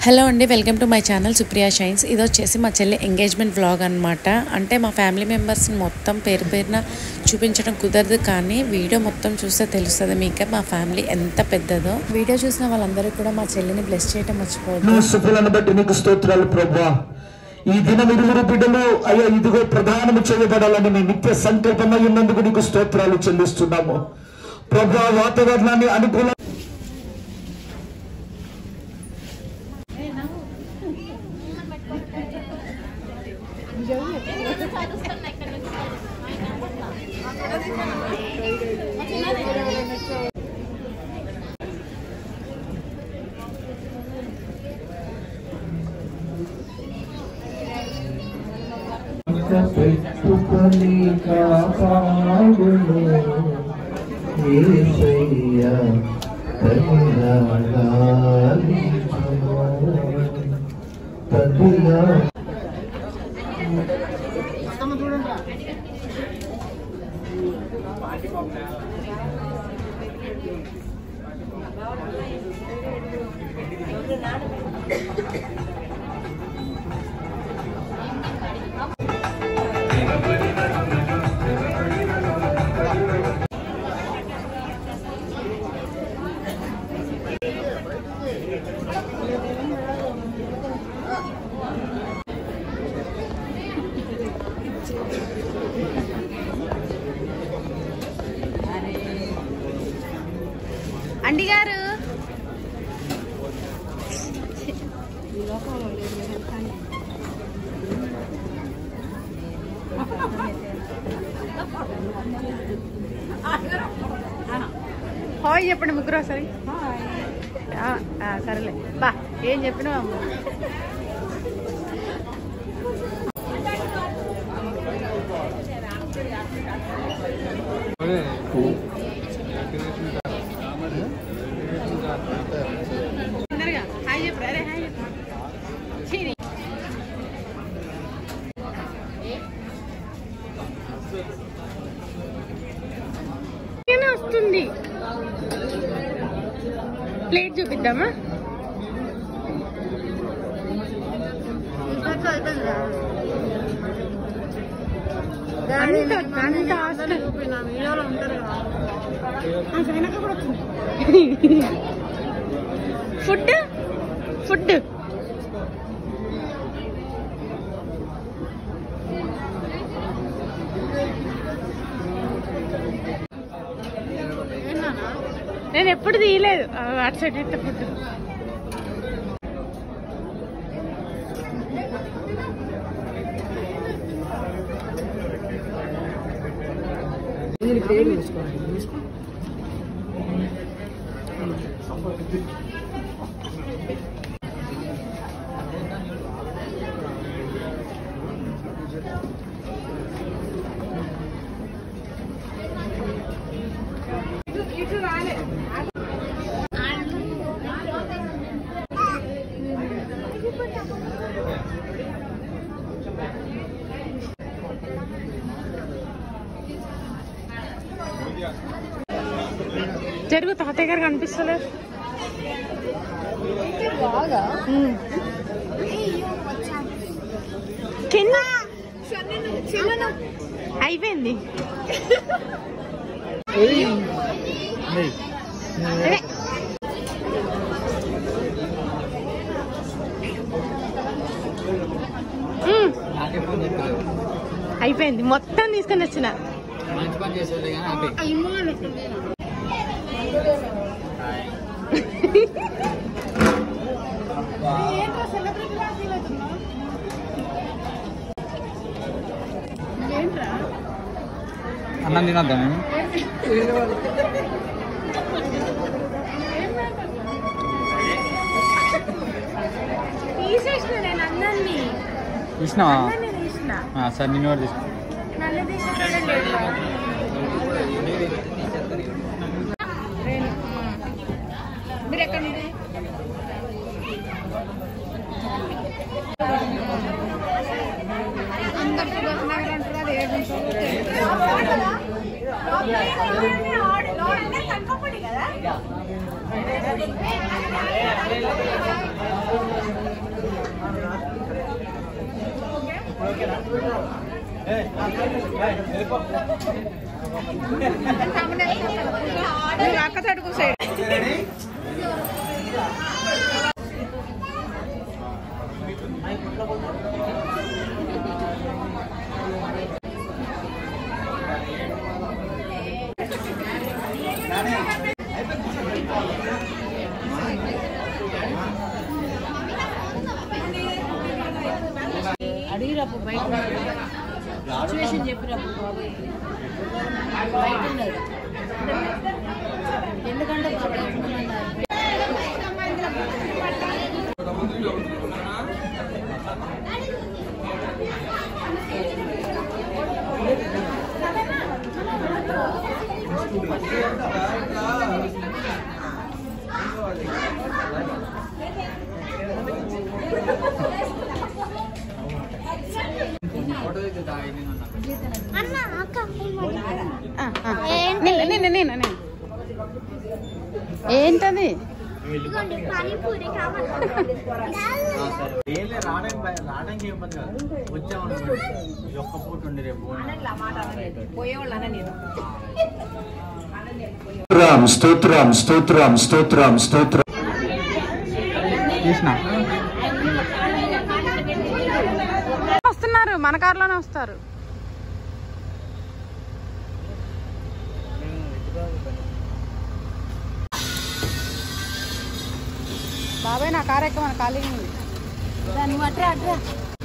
Hello అండి welcome to my channel Supriya shines ఇది వచ్చేసి మా చెల్లి ఎంగేజ్మెంట్ వ్లాగ్ అనమాట అంటే మా ఫ్యామిలీ మెంబర్స్ని మొత్తం పేరు పేరున చూపించడం కుదరదు కానీ వీడియో మొత్తం చూస్తే తెలుస్తుంది మీకే మా ఫ్యామిలీ ఎంత పెద్దదో వీడియో చూసిన వాళ్ళందరూ కూడా మా చెల్లిని బ్లెస్ చేయడం మర్చిపోవద్దు నీ శుభులను బట్టి నీకు స్తోత్రాలు ప్రభా ఈ దినం ఇరువురు బిడ్డలు అయ్యా ఇదిగో ప్రధానము చేయబడాలని నీ నిత్య సంకల్పమై ఉన్నందుకు నీకు స్తోత్రాలు చెల్లిస్తున్నాము ప్రభా వాతావరణాన్ని అనుకూల పెట్టుకొని కాపాడును యేసయ్య కరుణాగాలించును తదిగా అండి గారు హాయ్ చెప్పండి ముగ్గురు ఒకసారి ఆ, ఆ, సరేలే బా ఏం చెప్పినావు అమ్మ తొందరగా హాయ్ చెప్పు అరే హాయ్ చెప్పు చీని ఏమైనా వస్తుంది ప్లేట్ చూపిద్దామా అంత అంత హాస్టల్ ఫుడ్ ఫుడ్ నేను ఎప్పుడు తీయలేదు ఆ, అటు సైడ్ ఇట్ట ఫుడ్ జరుగు తాతయ్య గారు కనిపిస్తలేదు ఉమ్. కింద అయిపోయింది అదే. ఉమ్. అయిపోయింది మొత్తం తీసుకొని వచ్చిన మంచి పని చేసేది కానీ అన్నం తినొద్దా మేము తీసేసిన నేను అందరినీ ఇచ్చినావా అందరినీ తీసిన ఆ, సరే నిన్ను కూడా తీసుకో నన్ను తీసేటోళ్ళే లేరు. రేణు. మీరు ఎక్కడ నుండి అందరు సుదర్శన్ నగర్ అంటారు అది ఏడు కదా అక్క తడుకు సైడ్ అడిగిరప్పు బయట సిచ్యువేషన్ చెప్పిరప్పు బాబాయ్ బయట ఉన్నది ఎందుకంటే బాబాయ్ ఉంటున్నారు. ఫోటో దిగుతా నేను నేను నేను నేను నేను ఏంటది ఏలే రావడానికి భయ- రావడానికి ఏం ఇబ్బంది కాదు వచ్చామనుకోండి ఈ ఒక్క పూట ఉండి రేపు స్తోత్రం స్తోత్రం స్తోత్రం స్తోత్రం స్తోత్రం తీసిన వస్తున్నారు మన కార్లోనే వస్తారు బాబాయ్ నా కార్ ఎక్క మన ఖాళీగా ఉంది దాన్ని అట్రా అట్రా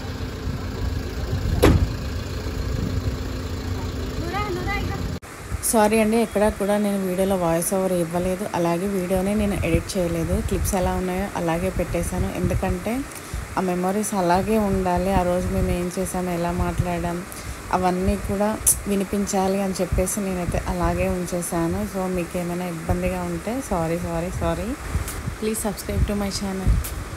సారీ అండి ఎక్కడ కూడా నేను వీడియోలో వాయిస్ ఓవర్ ఇవ్వలేదు అలాగే వీడియోని నేను ఎడిట్ చేయలేదు క్లిప్స్ ఎలా ఉన్నాయో అలాగే పెట్టేశాను ఎందుకంటే ఆ మెమరీస్ అలాగే ఉండాలి ఆ రోజు మేము ఏం చేసాము ఎలా మాట్లాడాం అవన్నీ కూడా వినిపించాలి అని చెప్పేసి నేనైతే అలాగే ఉంచేసాను సో మీకు ఏమైనా ఇబ్బందిగా ఉంటే sorry sorry sorry please subscribe to my channel